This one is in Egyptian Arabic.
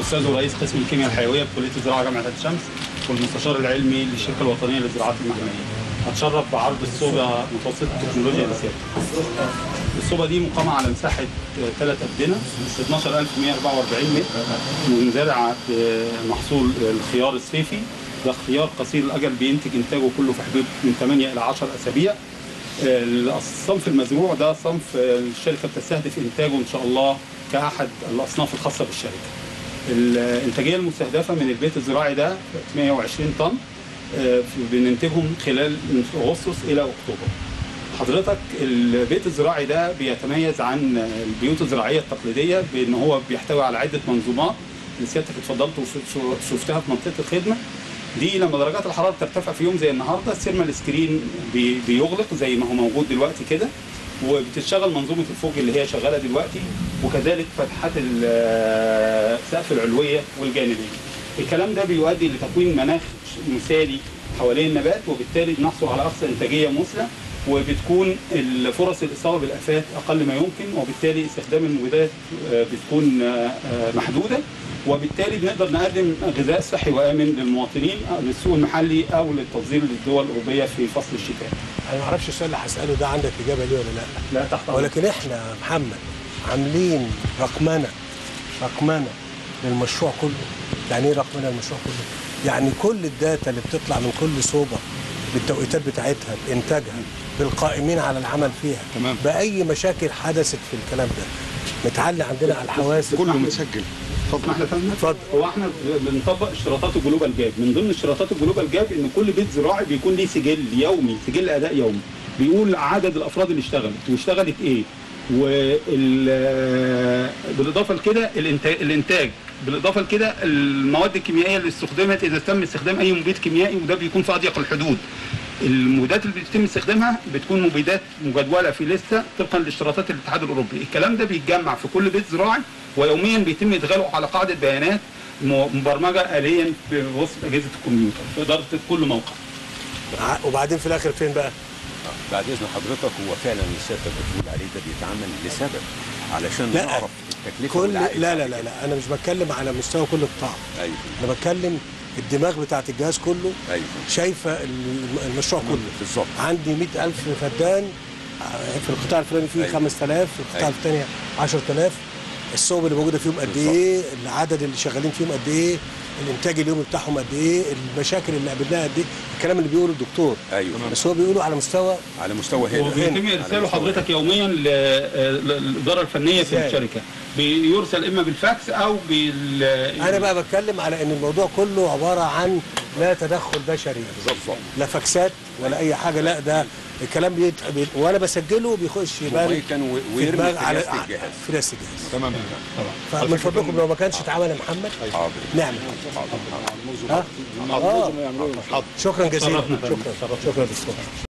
الاستاذ ورئيس قسم الكيمياء الحيويه بكليه الزراعه جامعه عين شمس والمستشار العلمي للشركه الوطنيه للزراعات المحميه. هتشرف بعرض الصوبه متوسطه التكنولوجيا لسيادتك. الصوبه دي مقامه على مساحه ثلاث ابدنه 12144 متر منزرعه محصول الخيار الصيفي ده خيار قصير الاجل بينتج انتاجه كله في حدود من 8 الى 10 اسابيع الصنف المزروع ده صنف الشركه بتستهدف انتاجه ان شاء الله كاحد الاصناف الخاصه بالشركه. الانتاجيه المستهدفه من البيت الزراعي ده 120 طن آه، بننتجهم خلال من اغسطس الى اكتوبر. حضرتك البيت الزراعي ده بيتميز عن البيوت الزراعيه التقليديه بان هو بيحتوي على عده منظومات اللي سيادتك اتفضلت وشفتها في منطقه الخدمه دي لما درجات الحراره بترتفع في يوم زي النهارده السيرمال سكرين بي بيغلق زي ما هو موجود دلوقتي كده وبتشتغل منظومه الفوج اللي هي شغاله دلوقتي وكذلك فتحات السقف العلويه والجانبيه. الكلام ده بيؤدي لتكوين مناخ مثالي حوالين النبات وبالتالي بنحصل على اقصى انتاجيه مثلى وبتكون الفرص الاصابه بالافات اقل ما يمكن وبالتالي استخدام المبيدات بتكون محدوده وبالتالي بنقدر نقدم غذاء صحي وامن للمواطنين أو للسوق المحلي او للتصدير للدول الاوروبيه في فصل الشتاء. انا ما اعرفش السؤال اللي هساله ده عندك اجابه ليه ولا لا لا تحت أمرك. ولكن احنا يا محمد عاملين رقمنه رقمنه للمشروع كله يعني ايه رقمنه للمشروع كله يعني كل الداتا اللي بتطلع من كل صوبه بالتوقيتات بتاعتها بانتاجها بالقائمين على العمل فيها تمام. باي مشاكل حدثت في الكلام ده متعلق عندنا على الحواسب كله متسجل اسمح لي يا فندم اتفضل. هو احنا بنطبق اشتراطات الجلوبال جاب من ضمن اشتراطات الجلوبال جاب ان كل بيت زراعي بيكون ليه سجل يومي سجل اداء يومي بيقول عدد الافراد اللي اشتغلت واشتغلت ايه وال بالاضافه لكده الانتاج, الانتاج بالاضافه لكده المواد الكيميائيه اللي استخدمت اذا تم استخدام اي مبيد كيميائي وده بيكون في اضيق الحدود المبيدات اللي بيتم استخدامها بتكون مبيدات مجدوله في لسته طبقا لاشتراطات الاتحاد الاوروبي الكلام ده بيتجمع في كل بيت زراعي ويوميا بيتم ادخاله على قاعده بيانات م- مبرمجه اليا بوسط اجهزه الكمبيوتر في اداره كل موقع ع- وبعدين في الاخر فين بقى بعد اذن حضرتك هو فعلا اللي سيادتك بتقول عليه ده بيتعمل لسبب علشان لا. نعرف التكلفه كل والعائد لا لا بعد لا كده. لا انا مش بتكلم على مستوى كل قطاع ايوه انا بتكلم الدماغ بتاعت الجهاز كله ايوه شايفه الم- المشروع كله بالظبط عندي 100000 فدان في القطاع الفلاني فيه أيوة. 5000 في القطاع أيوة. الثاني 10000 الصوب اللي موجوده فيهم قد بالظبط. ايه العدد اللي شغالين فيهم قد ايه الانتاج اليومي بتاعهم قد ايه المشاكل اللي قابلناها قد ايه الكلام اللي بيقوله الدكتور ايوه بس هو بيقوله على مستوى على مستوى هنا وبيتم على ارساله مستوى حضرتك يوميا ل- للاداره الفنيه في إزاي؟ الشركه بيرسل اما بالفاكس او بال انا بقى بتكلم على ان الموضوع كله عباره عن لا تدخل بشري بالظبط لا فاكسات ولا اي حاجه لا ده الكلام بيت... بيت... وانا بسجله بيخش يبان مبيتا و- في ويرمي دماغ في على نفس الجهاز في نفس الجهاز تمام فمن فضلكم لو ما كانش اتعمل يا محمد حاضر نعمل ها؟ اه شكرا جزيلا شرفنا فندم. شكرا شكرا شكرا دكتور